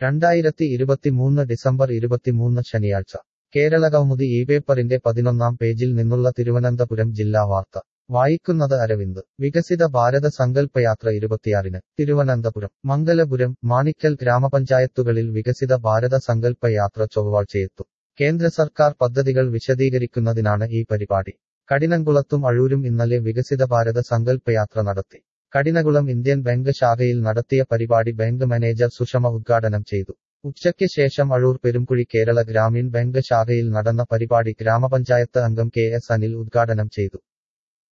രണ്ടായിരത്തി ഇരുപത്തിമൂന്ന് ഡിസംബർ ഇരുപത്തിമൂന്ന് ശനിയാഴ്ച കേരള കൗമുദി ഈ പേപ്പറിന്റെ പതിനൊന്നാം പേജിൽ നിന്നുള്ള തിരുവനന്തപുരം ജില്ലാ വാർത്ത വായിക്കുന്നത് അരവിന്ദ് വികസിത ഭാരത സങ്കല്പയാത്ര ഇരുപത്തിയാറിന് തിരുവനന്തപുരം മംഗലപുരം മാണിക്കൽ ഗ്രാമപഞ്ചായത്തുകളിൽ വികസിത ഭാരത സങ്കല്പ യാത്ര ചൊവ്വാഴ്ചയെത്തും കേന്ദ്ര സർക്കാർ പദ്ധതികൾ വിശദീകരിക്കുന്നതിനാണ് ഈ പരിപാടി കഠിനംകുളത്തും അഴൂരും ഇന്നലെ വികസിത ഭാരത സങ്കല്പയാത്ര നടത്തി കഠിനകുളം ഇന്ത്യൻ ബാങ്ക് ശാഖയിൽ നടത്തിയ പരിപാടി ബാങ്ക് മാനേജർ സുഷമ ഉദ്ഘാടനം ചെയ്തു ഉച്ചയ്ക്ക് ശേഷം അഴൂർ പെരുംകുഴി കേരള ഗ്രാമീൺ ബാങ്ക് ശാഖയിൽ നടന്ന പരിപാടി ഗ്രാമപഞ്ചായത്ത് അംഗം കെ എസ് അനിൽ ഉദ്ഘാടനം ചെയ്തു